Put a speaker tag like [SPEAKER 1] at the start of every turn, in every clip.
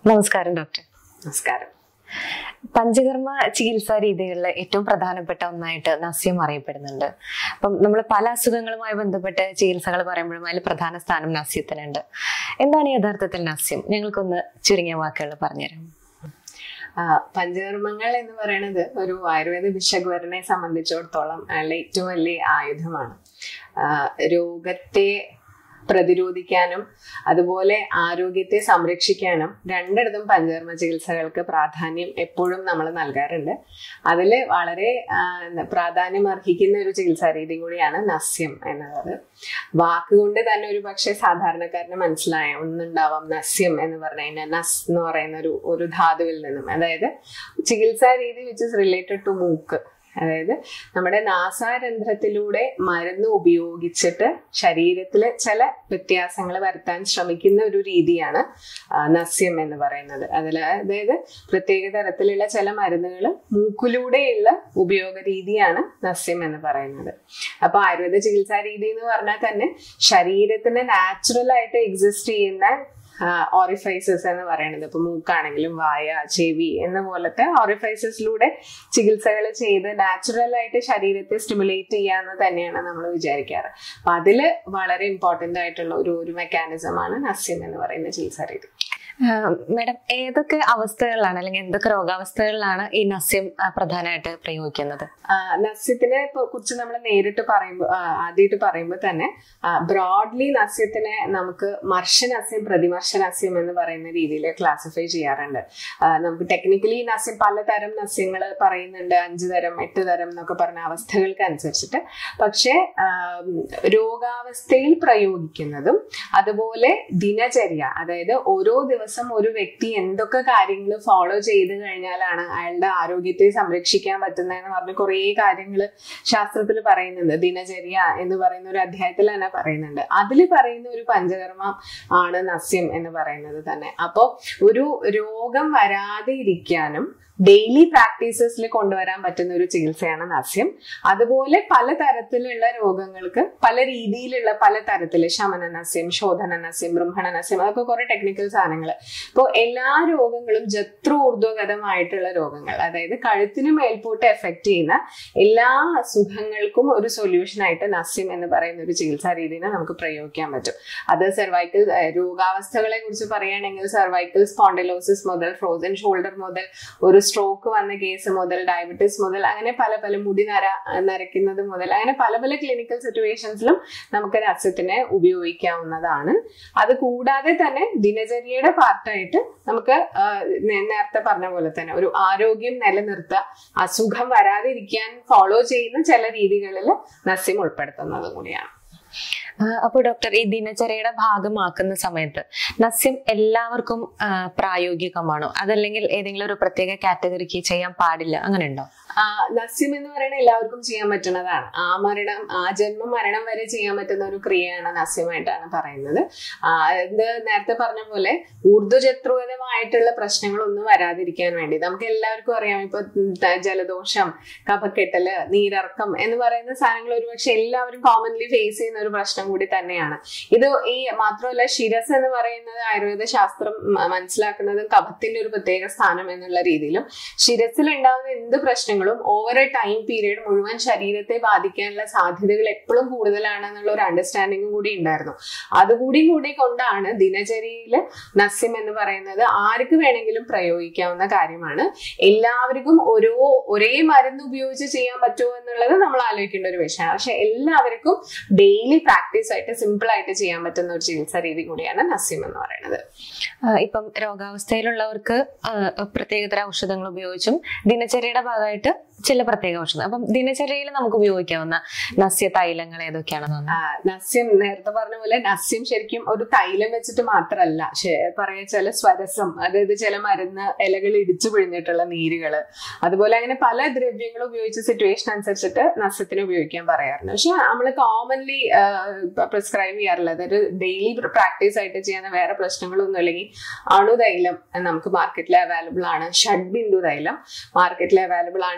[SPEAKER 1] നമസ്കാരം ഡോക്ടർ
[SPEAKER 2] നമസ്കാരം
[SPEAKER 1] പഞ്ചകർമ്മ ചികിത്സാ രീതികളിൽ ഏറ്റവും പ്രധാനപ്പെട്ട ഒന്നായിട്ട് നസ്യം അറിയപ്പെടുന്നുണ്ട് അപ്പം നമ്മൾ പല അസുഖങ്ങളുമായി ബന്ധപ്പെട്ട് ചികിത്സകൾ പറയുമ്പോഴും അതിൽ പ്രധാന സ്ഥാനം നസ്യത്തിനുണ്ട് എന്താണ് യഥാർത്ഥത്തിൽ നസ്യം ഞങ്ങൾക്കൊന്ന് ചുരുങ്ങിയ വാക്കുകൾ പറഞ്ഞുതരാം
[SPEAKER 2] ആ, പഞ്ചകർമ്മങ്ങൾ എന്ന് പറയുന്നത് ഒരു ആയുർവേദ ഭിഷഗ്വരനെ സംബന്ധിച്ചിടത്തോളം അയാളുടെ ഏറ്റവും വലിയ ആയുധമാണ് ആ, രോഗത്തെ പ്രതിരോധിക്കാനും അതുപോലെ ആരോഗ്യത്തെ സംരക്ഷിക്കാനും രണ്ടിടത്തും പഞ്ചകർമ്മ ചികിത്സകൾക്ക് പ്രാധാന്യം എപ്പോഴും നമ്മൾ നൽകാറുണ്ട് അതിൽ വളരെ ആ, എന്താ, പ്രാധാന്യം അർഹിക്കുന്ന ഒരു ചികിത്സാ രീതി കൂടിയാണ് നസ്യം എന്നുള്ളത് വാക്കുകൊണ്ട് തന്നെ ഒരു പക്ഷേ സാധാരണക്കാരന് മനസ്സിലായ ഒന്നുണ്ടാവാം നസ്യം എന്ന് പറഞ്ഞു കഴിഞ്ഞാൽ നസ് എന്ന് പറയുന്ന ഒരു ഒരു ധാതുവിൽ നിന്നും അതായത് ചികിത്സാ രീതി വിച്ച് ഇസ് റിലേറ്റഡ് ടു മൂക്ക് അതായത് നമ്മുടെ നാസാരന്ധ്രത്തിലൂടെ മരുന്ന് ഉപയോഗിച്ചിട്ട് ശരീരത്തിൽ ചില വ്യത്യാസങ്ങൾ വരുത്താൻ ശ്രമിക്കുന്ന ഒരു രീതിയാണ് ആ, നസ്യം എന്ന് പറയുന്നത് അതിൽ അതായത് പ്രത്യേക തരത്തിലുള്ള ചില മരുന്നുകൾ മൂക്കിലൂടെയുള്ള ഉപയോഗ രീതിയാണ് നസ്യം എന്ന് പറയുന്നത് അപ്പൊ ആയുർവേദ ചികിത്സാ രീതി എന്ന് പറഞ്ഞാൽ തന്നെ ശരീരത്തിന് നാച്ചുറൽ ആയിട്ട് എക്സിസ്റ്റ് ചെയ്യുന്ന ഓറിഫൈസസ് എന്ന് പറയുന്നത് ഇപ്പൊ മൂക്കാണെങ്കിലും വായ ചെവി എന്ന പോലത്തെ ഓറിഫൈസസിലൂടെ ചികിത്സകൾ ചെയ്ത് നാച്ചുറൽ ആയിട്ട് ശരീരത്തെ സ്റ്റിമുലേറ്റ് ചെയ്യാന്ന് തന്നെയാണ് നമ്മൾ വിചാരിക്കാറ് അപ്പൊ അതില് വളരെ ഇമ്പോർട്ടന്റ് ആയിട്ടുള്ള ഒരു ഒരു മെക്കാനിസമാണ് നസ്യം എന്ന് പറയുന്ന ചികിത്സാ രീതി
[SPEAKER 1] മാഡം ഏതൊക്കെ അവസ്ഥകളിലാണ് അല്ലെങ്കിൽ എന്തൊക്കെ രോഗാവസ്ഥകളിലാണ് ഈ നസ്യം ആ, പ്രധാനമായിട്ട് പ്രയോഗിക്കുന്നത്
[SPEAKER 2] ആ, നസ്യത്തിനെ ഇപ്പൊ കുറിച്ച് നമ്മൾ നേരിട്ട് പറയുമ്പോൾ ആദ്യമായിട്ട് പറയുമ്പോൾ തന്നെ ബ്രോഡ്ലി നസ്യത്തിനെ നമുക്ക് മർഷനസ്യം പ്രതിമർശനസ്യം എന്ന് പറയുന്ന രീതിയിൽ ക്ലാസിഫൈ ചെയ്യാറുണ്ട് ആ, നമുക്ക് ടെക്നിക്കലി നസ്യം പലതരം നസ്യങ്ങൾ പറയുന്നുണ്ട് അഞ്ച് തരം എട്ട് തരം എന്നൊക്കെ പറഞ്ഞ അവസ്ഥകൾക്ക് അനുസരിച്ചിട്ട് പക്ഷേ ആം, രോഗാവസ്ഥയിൽ പ്രയോഗിക്കുന്നതും അതുപോലെ ദിനചര്യ അതായത് ഓരോ ദിവസം ഒരു വ്യക്തി എന്തൊക്കെ കാര്യങ്ങൾ ഫോളോ ചെയ്ത് കഴിഞ്ഞാലാണ് അയാളുടെ ആരോഗ്യത്തെ സംരക്ഷിക്കാൻ പറ്റുന്നതെന്ന് പറഞ്ഞ് കുറേ കാര്യങ്ങൾ ശാസ്ത്രത്തിൽ പറയുന്നുണ്ട് ദിനചര്യ എന്ന് പറയുന്ന ഒരു അധ്യായത്തിൽ തന്നെ പറയുന്നുണ്ട് അതിൽ പറയുന്ന ഒരു പഞ്ചകർമ്മം ആണ് നസ്യം എന്ന് പറയുന്നത് തന്നെ അപ്പോൾ ഒരു രോഗം വരാതെ ഇരിക്കാനും ഡെയിലി പ്രാക്ടീസസിൽ കൊണ്ടുവരാൻ പറ്റുന്ന ഒരു ചികിത്സയാണ് നസ്യം അതുപോലെ പല തരത്തിലുള്ള രോഗങ്ങൾക്ക് പല രീതിയിലുള്ള പല തരത്തില് ശമന നസ്യം ശോധന നസ്യം ബ്രഹ്മണ നസ്യം അതൊക്കെ കുറെ ടെക്നിക്കൽ സാധനങ്ങൾ ഇപ്പോൾ എല്ലാ രോഗങ്ങളും ജത്ര ഊർധ്വഗതമായിട്ടുള്ള രോഗങ്ങൾ അതായത് കഴുത്തിന് മേൽപോട്ട് എഫക്ട് ചെയ്യുന്ന എല്ലാ അസുഖങ്ങൾക്കും ഒരു സൊല്യൂഷൻ ആയിട്ട് നസ്യം എന്ന് പറയുന്ന ഒരു ചികിത്സാ രീതിനെ നമുക്ക് പ്രയോഗിക്കാൻ പറ്റും അത് സെർവൈക്കൽ രോഗാവസ്ഥകളെ കുറിച്ച് പറയുകയാണെങ്കിൽ സെർവൈക്കൽ സ്പോണ്ടിലോസിസ് മുതൽ ഫ്രോസൺ ഷോൾഡർ മുതൽ ഒരു സ്ട്രോക്ക് വന്ന കേസ് മുതൽ ഡയബറ്റീസ് മുതൽ അങ്ങനെ പല പല മുടി നര നരയ്ക്കുന്നത് മുതൽ അങ്ങനെ പല പല ക്ലിനിക്കൽ സിറ്റുവേഷൻസിലും നമുക്ക് നസ്യത്തിനെ ഉപയോഗിക്കാവുന്നതാണ് അത് കൂടാതെ തന്നെ ദിനചര്യയുടെ പാർട്ടായിട്ട് നമുക്ക് ആ, നേ- നേരത്തെ പറഞ്ഞ പോലെ തന്നെ ഒരു ആരോഗ്യം നിലനിർത്തുക അസുഖം വരാതിരിക്കാൻ ഫോളോ ചെയ്യുന്ന ചില രീതികളിൽ നസ്യം ഉൾപ്പെടുത്തുന്നതും കൂടിയാണ്
[SPEAKER 1] ആ, അപ്പൊ ഡോക്ടർ ഈ ദിനചര്യയുടെ ഭാഗമാക്കുന്ന സമയത്ത് നസ്യം എല്ലാവർക്കും ആ, പ്രായോഗികമാണോ അതല്ലെങ്കിൽ ഏതെങ്കിലും ഒരു പ്രത്യേക കാറ്റഗറിക്ക് ചെയ്യാൻ പാടില്ല അങ്ങനെ ഉണ്ടോ
[SPEAKER 2] ആ, നസ്യം എന്ന് പറയുന്നത് എല്ലാവർക്കും ചെയ്യാൻ പറ്റുന്നതാണ് ആ മരണം ആ ജന്മ മരണം വരെ ചെയ്യാൻ പറ്റുന്ന ഒരു ക്രിയയാണ് നസ്യമായിട്ടാണ് പറയുന്നത് ആ, ഇത് നേരത്തെ പറഞ്ഞ പോലെ ഊർധ്വജത്രുകതമായിട്ടുള്ള പ്രശ്നങ്ങളൊന്നും വരാതിരിക്കാൻ വേണ്ടി നമുക്ക് എല്ലാവർക്കും അറിയാം ഇപ്പൊ ത- ജലദോഷം കഫക്കെട്ടല് നീരിറക്കം എന്ന് പറയുന്ന സാധനങ്ങൾ ഒരുപക്ഷെ എല്ലാവരും കോമൺലി ഫേസ് ചെയ്യുന്ന ഒരു പ്രശ്നം കൂടി തന്നെയാണ് ഇത് ഈ മാത്രമല്ല ശിരസ് എന്ന് പറയുന്നത് ആയുർവേദ ശാസ്ത്രം മ- മനസ്സിലാക്കുന്നതും കഫത്തിന്റെ ഒരു പ്രത്യേക സ്ഥാനം എന്നുള്ള രീതിയിലും ശിരസിൽ ഉണ്ടാകുന്ന എന്ത് പ്രശ്നങ്ങളും ഓവർ എ ടൈം പീരീഡ് മുഴുവൻ ശരീരത്തെ ബാധിക്കാനുള്ള സാധ്യതകൾ എപ്പോഴും കൂടുതലാണ് എന്നുള്ള ഒരു അണ്ടർസ്റ്റാൻഡിങ്ങും കൂടി ഉണ്ടായിരുന്നു അതുകൂടി കൂടി കൊണ്ടാണ് ദിനചര്യയിൽ നസ്യം എന്ന് പറയുന്നത് ആർക്ക് വേണമെങ്കിലും പ്രയോഗിക്കാവുന്ന കാര്യമാണ് എല്ലാവർക്കും ഓരോ ഒരേ മരുന്ന് ഉപയോഗിച്ച് ചെയ്യാൻ പറ്റുമോ എന്നുള്ളത് നമ്മൾ ആലോചിക്കേണ്ട ഒരു വിഷയമാണ് പക്ഷെ എല്ലാവർക്കും ഡെയിലി പ്രാക്ടീസ് ആയിട്ട് സിമ്പിൾ ആയിട്ട് ചെയ്യാൻ പറ്റുന്ന ഒരു ചികിത്സാ രീതി കൂടിയാണ് നസ്യം എന്ന് പറയുന്നത്
[SPEAKER 1] ആ, ഇപ്പം രോഗാവസ്ഥയിലുള്ളവർക്ക് ആ, പ്രത്യേകതര ഔഷധങ്ങൾ ഉപയോഗിച്ചും ദിനചര്യയുടെ ഭാഗമായിട്ട് ചില പ്രത്യേക ഔഷധം അപ്പം ദിനചര്യയിൽ നമുക്ക് ഉപയോഗിക്കാവുന്ന നസ്യ തൈലങ്ങൾ ഏതൊക്കെയാണെന്ന്
[SPEAKER 2] ആ, നസ്യം നേരത്തെ പറഞ്ഞ പോലെ നസ്യം ശരിക്കും ഒരു തൈലം വെച്ചിട്ട് മാത്രമല്ല ശേ- പറയാ ചില സ്വരസം അതായത് ചില മരുന്ന് ഇലകൾ ഇടിച്ചു പിഴിഞ്ഞിട്ടുള്ള നീരുകള് അതുപോലെ അങ്ങനെ പല ദ്രവ്യങ്ങൾ ഉപയോഗിച്ച സിറ്റുവേഷൻ അനുസരിച്ചിട്ട് നസ്യത്തിന് ഉപയോഗിക്കാൻ പറയാറുണ്ട് പക്ഷെ നമ്മൾ കോമൺലി പ്രിസ്ക്രൈബ് ചെയ്യാറില്ല അതായത് ഡെയിലി പ്രാക്ടീസ് ആയിട്ട് ചെയ്യുന്ന വേറെ പ്രശ്നങ്ങളൊന്നും അല്ലെങ്കിൽ അണുതൈലം നമുക്ക് മാർക്കറ്റിൽ അവൈലബിൾ ആണ് ഷഡ്ബിന്ദു തൈലം മാർക്കറ്റിൽ അവൈലബിൾ ആണ്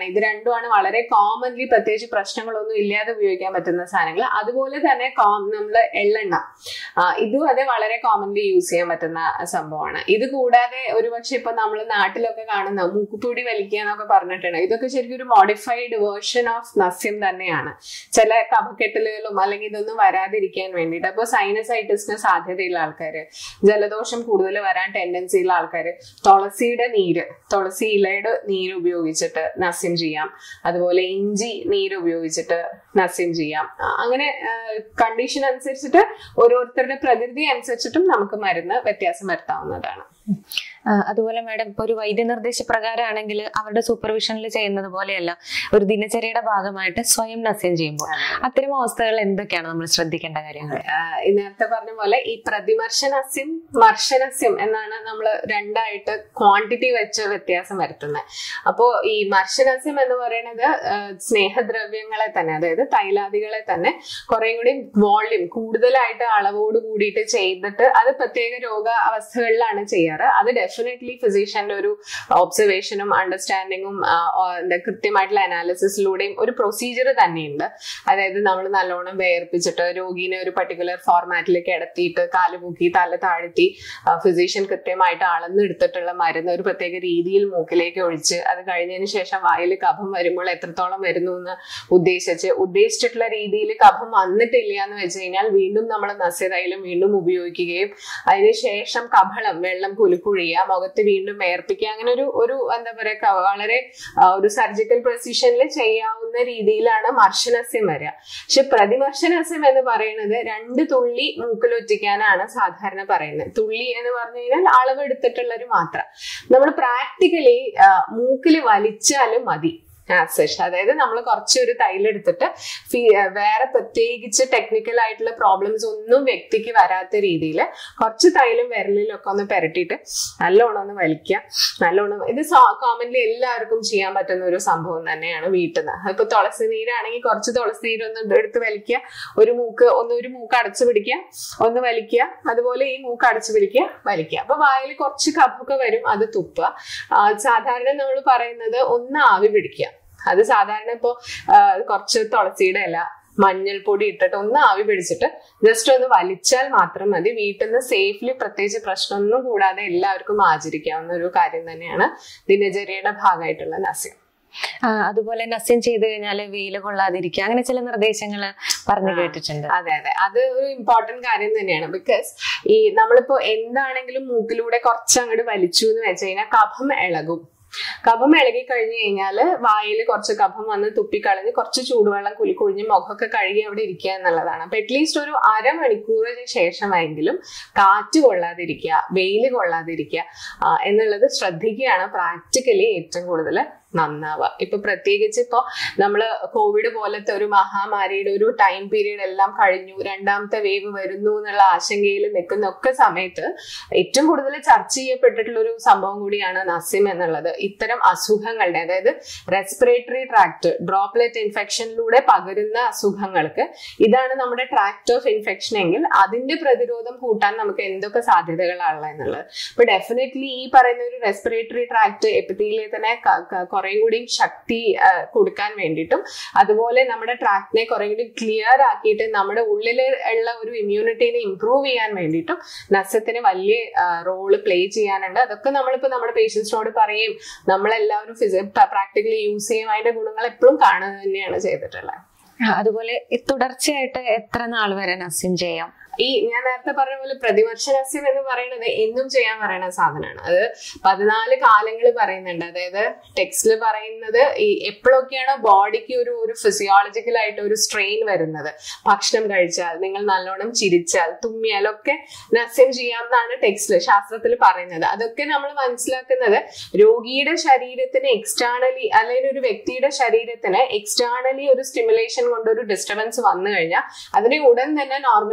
[SPEAKER 2] സാധനങ്ങളാണ് ഇത് രണ്ടുമാണ് വളരെ കോമൺലി പ്രത്യേകിച്ച് പ്രശ്നങ്ങളൊന്നും ഇല്ലാതെ ഉപയോഗിക്കാൻ പറ്റുന്ന സാധനങ്ങൾ അതുപോലെ തന്നെ നമ്മൾ എള്ളെണ്ണ ആ, ഇതും അതെ വളരെ കോമൺലി യൂസ് ചെയ്യാൻ പറ്റുന്ന സംഭവമാണ് ഇത് കൂടാതെ ഒരുപക്ഷെ ഇപ്പൊ നമ്മൾ നാട്ടിലൊക്കെ കാണുന്ന മൂക്കുപൊടി വലിക്കുക എന്നൊക്കെ പറഞ്ഞിട്ടുണ്ട് ഇതൊക്കെ ശരിക്കും ഒരു മോഡിഫൈഡ് വേർഷൻ ഓഫ് നസ്യം തന്നെയാണ് ചില കഫക്കെട്ടലുകളും അല്ലെങ്കിൽ ഇതൊന്നും വരാതിരിക്കാൻ വേണ്ടിയിട്ട് അപ്പോൾ സൈനസൈറ്റിസിന് സാധ്യതയുള്ള ആൾക്കാർ ജലദോഷം കൂടുതൽ വരാൻ ടെൻഡൻസി ഉള്ള ആൾക്കാർ തുളസിയുടെ നീര് തുളസി ഇലയുടെ നീര് ഉപയോഗിച്ചിട്ട് നസ്യം ചെയ്യാം അതുപോലെ ഇഞ്ചി നീര് ഉപയോഗിച്ചിട്ട് നസ്യം ചെയ്യാം ആ, അങ്ങനെ കണ്ടീഷൻ അനുസരിച്ചിട്ട് ഓരോരുത്തരുടെ പ്രകൃതി അനുസരിച്ചിട്ടും നമുക്ക് മരുന്ന് വ്യത്യാസം വരുത്താവുന്നതാണ്
[SPEAKER 1] ആ, അതുപോലെ മാഡം ഇപ്പൊ ഒരു വൈദ്യനിർദ്ദേശ പ്രകാരമാണെങ്കിൽ അവരുടെ സൂപ്പർവിഷനിൽ ചെയ്യുന്നത് പോലെയല്ല ഒരു ദിനചര്യയുടെ ഭാഗമായിട്ട് സ്വയം നസ്യം ചെയ്യുമ്പോൾ അത്തരം അവസ്ഥകൾ എന്തൊക്കെയാണ് നമ്മൾ ശ്രദ്ധിക്കേണ്ട കാര്യങ്ങൾ
[SPEAKER 2] ആഹ് ഈ നേരത്തെ പറഞ്ഞ പോലെ ഈ പ്രതിമർശനസ്യം മർശനസ്യം എന്നാണ് നമ്മൾ രണ്ടായിട്ട് ക്വാണ്ടിറ്റി വെച്ച് വ്യത്യാസം വരുത്തുന്നത് അപ്പോ ഈ മർശനസ്യം എന്ന് പറയുന്നത് ആഹ് സ്നേഹദ്രവ്യങ്ങളെ തന്നെ അതായത് തൈലാദികളെ തന്നെ കുറെ കൂടി വോള്യൂം കൂടുതലായിട്ട് അളവോട് കൂടിയിട്ട് ചെയ്തിട്ട് അത് പ്രത്യേക രോഗ അവസ്ഥകളിലാണ് ചെയ്യാറ് അത് ഡെഫിനറ്റ്ലി ഫിസിഷ്യന്റെ ഒരു ഒബ്സർവേഷനും അണ്ടർസ്റ്റാൻഡിങ്ങും എന്താ കൃത്യമായിട്ടുള്ള അനാലിസിസിലൂടെയും ഒരു പ്രൊസീജിയർ തന്നെയുണ്ട് അതായത് നമ്മൾ നല്ലോണം വേർപ്പിച്ചിട്ട് രോഗീനെ ഒരു പർട്ടിക്കുലർ ഫോർമാറ്റിലേക്ക് കിടത്തിയിട്ട് കാല് മുക്കി തല താഴ്ത്തി ഫിസിഷ്യൻ കൃത്യമായിട്ട് അളന്നെടുത്തിട്ടുള്ള മരുന്ന് ഒരു പ്രത്യേക രീതിയിൽ മൂക്കിലേക്ക് ഒഴിച്ച് അത് കഴിഞ്ഞതിന് ശേഷം വായിൽ കഫം വരുമ്പോൾ എത്രത്തോളം വരുന്നു എന്ന് ഉദ്ദേശിച്ച് ഉദ്ദേശിച്ചിട്ടുള്ള രീതിയിൽ കഫം വന്നിട്ടില്ല എന്ന് വെച്ച് കഴിഞ്ഞാൽ വീണ്ടും നമ്മൾ നസ്യതൈലം വീണ്ടും ഉപയോഗിക്കുകയും അതിനുശേഷം കഫളം വെള്ളം കുലുക്കുഴിയുക മുഖത്ത് വീണ്ടും വേർപ്പിക്കുക അങ്ങനെ ഒരു ഒരു എന്താ പറയാ ക- വളരെ ആ, ഒരു സർജിക്കൽ പ്രൊസിഷനിൽ ചെയ്യാവുന്ന രീതിയിലാണ് മർശനസ്യം വരിക പക്ഷെ പ്രതിമർശനസ്യം എന്ന് പറയുന്നത് രണ്ട് തുള്ളി മൂക്കിലൊറ്റിക്കാനാണ് സാധാരണ പറയുന്നത് തുള്ളി എന്ന് പറഞ്ഞു കഴിഞ്ഞാൽ അളവെടുത്തിട്ടുള്ള ഒരു മാത്ര നമ്മൾ പ്രാക്ടിക്കലി മൂക്കിൽ വലിച്ചാലും മതി ആസെഷ് അതായത് നമ്മൾ കുറച്ചൊരു തൈലെടുത്തിട്ട് ഫീ- ആ, വേറെ പ്രത്യേകിച്ച് ടെക്നിക്കൽ ആയിട്ടുള്ള പ്രോബ്ലംസ് ഒന്നും വ്യക്തിക്ക് വരാത്ത രീതിയിൽ കുറച്ച് തൈലും വിരലിലൊക്കെ ഒന്ന് പെരട്ടിയിട്ട് നല്ലോണം ഒന്ന് വലിക്കുക നല്ലോണം ഇത് കോമൺലി എല്ലാവർക്കും ചെയ്യാൻ പറ്റുന്ന ഒരു സംഭവം തന്നെയാണ് വീട്ടിൽ നിന്ന് അതിപ്പോ തുളസി നീരാണെങ്കിൽ കുറച്ച് തുളസി നീര് ഒന്ന് എടുത്ത് വലിക്കുക ഒരു മൂക്ക് ഒന്ന് ഒരു മൂക്ക് അടച്ചു പിടിക്കുക ഒന്ന് വലിക്കുക അതുപോലെ ഈ മൂക്ക് അടച്ചു പിടിക്കുക വലിക്കുക അപ്പൊ വായിൽ കുറച്ച് കഫൊക്കെ വരും അത് തുപ്പുക ആ, സാധാരണ നമ്മൾ പറയുന്നത് ഒന്ന് ആവി പിടിക്കുക അത് സാധാരണ ഇപ്പോ ആ, കുറച്ച് തുളസിയുടെ ഇല മഞ്ഞൾപ്പൊടി ഇട്ടിട്ട് ഒന്ന് ആവി പിടിച്ചിട്ട് ജസ്റ്റ് ഒന്ന് വലിച്ചാൽ മാത്രം മതി വീട്ടിൽ നിന്ന് സേഫ്ലി പ്രത്യേകിച്ച് പ്രശ്നമൊന്നും കൂടാതെ എല്ലാവർക്കും ആചരിക്കാവുന്ന ഒരു കാര്യം തന്നെയാണ് ദിനചര്യയുടെ ഭാഗമായിട്ടുള്ള നസ്യം
[SPEAKER 1] ആ, അതുപോലെ നസ്യം ചെയ്ത് കഴിഞ്ഞാൽ വെയിൽ കൊള്ളാതിരിക്കുക അങ്ങനെ ചില നിർദ്ദേശങ്ങൾ പറഞ്ഞു
[SPEAKER 2] ആ.
[SPEAKER 1] കേട്ടിട്ടുണ്ട്
[SPEAKER 2] അതെ അതെ അത് ഒരു ഇമ്പോർട്ടന്റ് കാര്യം തന്നെയാണ് ബിക്കോസ് ഈ നമ്മളിപ്പോ എന്താണെങ്കിലും മൂക്കിലൂടെ കുറച്ച് അങ്ങോട്ട് വലിച്ചു എന്ന് വെച്ച് കഴിഞ്ഞാൽ കഫം ഇളകും കഫം ഇളകി കഴിഞ്ഞു കഴിഞ്ഞാല് വായിൽ കുറച്ച് കഫം വന്ന് തുപ്പിക്കളഞ്ഞ് കുറച്ച് ചൂടുവെള്ളം കുലിക്കൊഴിഞ്ഞ് മുഖമൊക്കെ കഴുകി അവിടെ ഇരിക്കുക എന്നുള്ളതാണ് അപ്പൊ അറ്റ്ലീസ്റ്റ് ഒരു അരമണിക്കൂറിന് ശേഷമായെങ്കിലും കാറ്റ് കൊള്ളാതിരിക്കുക വെയിൽ കൊള്ളാതിരിക്കുക ആ, എന്നുള്ളത് ശ്രദ്ധിക്കുകയാണ് പ്രാക്ടിക്കലി ഏറ്റവും കൂടുതൽ നന്നാവുക ഇപ്പൊ പ്രത്യേകിച്ച് ഇപ്പൊ നമ്മള് കോവിഡ് പോലത്തെ ഒരു മഹാമാരിയുടെ ഒരു ടൈം പീരീഡ് എല്ലാം കഴിഞ്ഞു രണ്ടാമത്തെ വേവ് വരുന്നു എന്നുള്ള ആശങ്കയിൽ നിൽക്കുന്ന ഒക്കെ സമയത്ത് ഏറ്റവും കൂടുതൽ ചർച്ച ചെയ്യപ്പെട്ടിട്ടുള്ള ഒരു സംഭവം കൂടിയാണ് നസ്യം എന്നുള്ളത് ഇത്തരം അസുഖങ്ങളുടെ അതായത് റെസ്പിറേറ്ററി ട്രാക്ട് ഡ്രോപ്ലെറ്റ് ഇൻഫെക്ഷനിലൂടെ പകരുന്ന അസുഖങ്ങൾക്ക് ഇതാണ് നമ്മുടെ ട്രാക്ട് ഓഫ് ഇൻഫെക്ഷൻ എങ്കിൽ അതിന്റെ പ്രതിരോധം കൂട്ടാൻ നമുക്ക് എന്തൊക്കെ സാധ്യതകളാണുള്ളത് എന്നുള്ളത് ഇപ്പൊ ഡെഫിനറ്റ്ലി ഈ പറയുന്ന ഒരു റെസ്പിറേറ്ററി ട്രാക്ട് എപ്പിത്തീലിയത്തിനെ കുറേ കൂടി ശക്തി ആ, കൊടുക്കാൻ വേണ്ടിയിട്ടും അതുപോലെ നമ്മുടെ ട്രാക്ടിനെ കുറേ കൂടി ക്ലിയർ ആക്കിയിട്ട് നമ്മുടെ ഉള്ളിൽ ഉള്ള ഒരു ഇമ്മ്യൂണിറ്റീനെ ഇമ്പ്രൂവ് ചെയ്യാൻ വേണ്ടിയിട്ടും നസ്യത്തിന് വലിയ റോള് പ്ലേ ചെയ്യാനുണ്ട് അതൊക്കെ നമ്മളിപ്പോ നമ്മുടെ പേഷ്യൻസിനോട് പറയും നമ്മളെല്ലാവരും ഫിസി പ്രാക്ടിക്കലി യൂസ് ചെയ്യും അതിന്റെ ഗുണങ്ങൾ എപ്പോഴും കാണുക തന്നെയാണ് ചെയ്തിട്ടുള്ളത്
[SPEAKER 1] ആ, അതുപോലെ ഈ തുടർച്ചയായിട്ട് എത്ര നാൾ വരെ നസ്യം ചെയ്യാം
[SPEAKER 2] ഈ ഞാൻ നേരത്തെ പറഞ്ഞ പോലെ പ്രതിവർഷനസ്യം എന്ന് പറയുന്നത് എന്നും ചെയ്യാൻ പറയുന്ന സാധനമാണ് അത് പതിനാല് കാലങ്ങൾ പറയുന്നുണ്ട് അതായത് ടെക്സ്റ്റിൽ പറയുന്നത് ഈ എപ്പോഴൊക്കെയാണോ ബോഡിക്ക് ഒരു ഒരു ഫിസിയോളജിക്കൽ ആയിട്ട് ഒരു സ്ട്രെയിൻ വരുന്നത് ഭക്ഷണം കഴിച്ചാൽ നിങ്ങൾ നല്ലോണം ചിരിച്ചാൽ തുമ്മിയാലൊക്കെ നസ്യം ചെയ്യാമെന്നാണ് ടെക്സ്റ്റിൽ ശാസ്ത്രത്തിൽ പറയുന്നത് അതൊക്കെ നമ്മൾ മനസ്സിലാക്കുന്നത് രോഗിയുടെ ശരീരത്തിന് എക്സ്റ്റേണലി അല്ലെങ്കിൽ ഒരു വ്യക്തിയുടെ ശരീരത്തിന് എക്സ്റ്റേണലി ഒരു സ്റ്റിമുലേഷൻ കൊണ്ട് ഒരു ഡിസ്റ്റർബൻസ് വന്നു കഴിഞ്ഞാൽ അതിനെ ഉടൻ തന്നെ നോർമലൈസ് ചെയ്യാൻ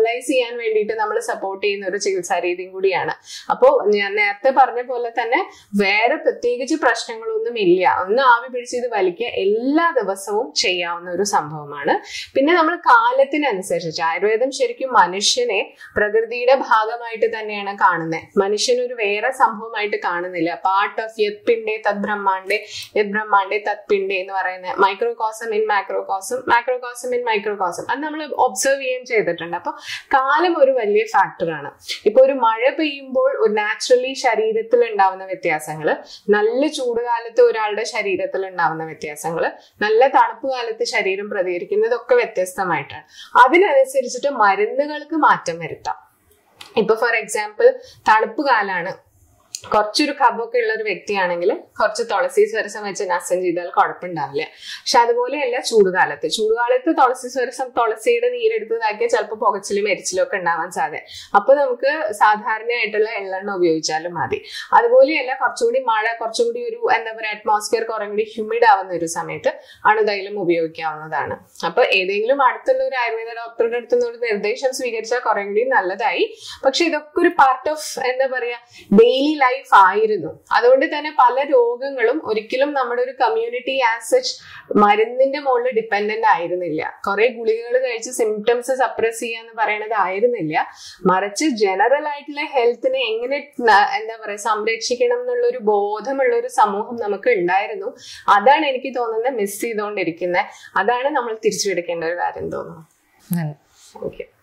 [SPEAKER 2] ചെയ്യാൻ വേണ്ടിയിട്ട് നമ്മൾ സപ്പോർട്ട് ചെയ്യുന്ന ഒരു ചികിത്സാ രീതിയും കൂടിയാണ് അപ്പോൾ ഞാൻ നേരത്തെ പറഞ്ഞ പോലെ തന്നെ വേറെ പ്രത്യേകിച്ച് പ്രശ്നങ്ങളൊന്നും ഇല്ല ഒന്ന് ആവി പിടിച്ച് ഇത് വലിക്കുക എല്ലാ ദിവസവും ചെയ്യാവുന്ന ഒരു സംഭവമാണ് പിന്നെ നമ്മൾ കാലത്തിനനുസരിച്ച് ആയുർവേദം ശരിക്കും മനുഷ്യനെ പ്രകൃതിയുടെ ഭാഗമായിട്ട് തന്നെയാണ് കാണുന്നത് മനുഷ്യനൊരു വേറെ സംഭവമായിട്ട് കാണുന്നില്ല പാർട്ട് ഓഫ് യത് പിണ്ഡേ തത് ബ്രഹ്മാണ്ടേ യത് ബ്രഹ്മാണ്ടേ തത് പിണ്ഡേ എന്ന് പറയുന്ന microcosm in macrocosm macrocosm in microcosm അത് നമ്മൾ ഒബ്സർവ് ചെയ്യുകയും ചെയ്തിട്ടുണ്ട് അപ്പൊ കാലം ഒരു വലിയ ഫാക്ടറാണ് ഇപ്പൊ ഒരു മഴ പെയ്യുമ്പോൾ ഒരു നാച്ചുറലി ശരീരത്തിൽ ഉണ്ടാവുന്ന വ്യത്യാസങ്ങൾ നല്ല ചൂടുകാലത്ത് ഒരാളുടെ ശരീരത്തിൽ ഉണ്ടാവുന്ന വ്യത്യാസങ്ങൾ നല്ല തണുപ്പ് കാലത്ത് ശരീരം പ്രതികരിക്കുന്നതൊക്കെ വ്യത്യസ്തമായിട്ടാണ് അതിനനുസരിച്ചിട്ട് മരുന്നുകൾക്ക് മാറ്റം വരുത്താം ഇപ്പൊ ഫോർ എക്സാമ്പിൾ തണുപ്പ് കാലാണ് കുറച്ചൊരു കഫമൊക്കെ ഉള്ള ഒരു വ്യക്തിയാണെങ്കിൽ കുറച്ച് തുളസി സ്വരസം വെച്ച് നസം ചെയ്താൽ കുഴപ്പമുണ്ടാവില്ല പക്ഷെ അതുപോലെയല്ല ചൂടുകാലത്ത് ചൂടുകാലത്ത് തുളസി സ്വരസം തുളസിയുടെ നീരെടുത്തതാക്കിയാൽ ചിലപ്പോൾ പുകച്ചിലും എരിച്ചിലും ഒക്കെ ഉണ്ടാവാൻ സാധ്യത അപ്പൊ നമുക്ക് സാധാരണയായിട്ടുള്ള എള്ളെണ്ണ ഉപയോഗിച്ചാലും മതി അതുപോലെയല്ല കുറച്ചുകൂടി മഴ കുറച്ചും കൂടി ഒരു എന്താ പറയുക അറ്റ്മോസ്ഫിയർ കുറെ കൂടി ഹ്യൂമിഡ് ആവുന്ന ഒരു സമയത്ത് അണുതൈലം ഉപയോഗിക്കാവുന്നതാണ് അപ്പൊ ഏതെങ്കിലും അടുത്തുള്ള ഒരു ആയുർവേദ ഡോക്ടറുടെ അടുത്ത് നിന്ന് ഒരു നിർദ്ദേശം സ്വീകരിച്ചാൽ കുറെ കൂടി നല്ലതായി പക്ഷെ ഇതൊക്കെ ഒരു പാർട്ട് ഓഫ് എന്താ പറയാ ഡെയിലി ലൈഫ് ആയിരുന്നു അതുകൊണ്ട് തന്നെ പല രോഗങ്ങളും ഒരിക്കലും നമ്മുടെ ഒരു കമ്മ്യൂണിറ്റി ആസ് സച്ച് മരുന്നിന്റെ മുകളിൽ ഡിപ്പെൻഡന്റ് ആയിരുന്നില്ല കുറെ ഗുളികകൾ കഴിച്ച് സിംറ്റംസ് സപ്രസ് ചെയ്യാന്ന് പറയണത് ആയിരുന്നില്ല മറിച്ച് ജനറൽ ആയിട്ടുള്ള ഹെൽത്തിനെ എങ്ങനെ ന- എന്താ പറയാ സംരക്ഷിക്കണം എന്നുള്ള ഒരു ബോധമുള്ള ഒരു സമൂഹം നമുക്ക് ഉണ്ടായിരുന്നു അതാണ് എനിക്ക് തോന്നുന്നത് മിസ് ചെയ്തുകൊണ്ടിരിക്കുന്നത് അതാണ് നമ്മൾ തിരിച്ചു പിടിക്കേണ്ട ഒരു കാര്യം തോന്നുന്നു
[SPEAKER 1] നന്ദി
[SPEAKER 2] ഓക്കെ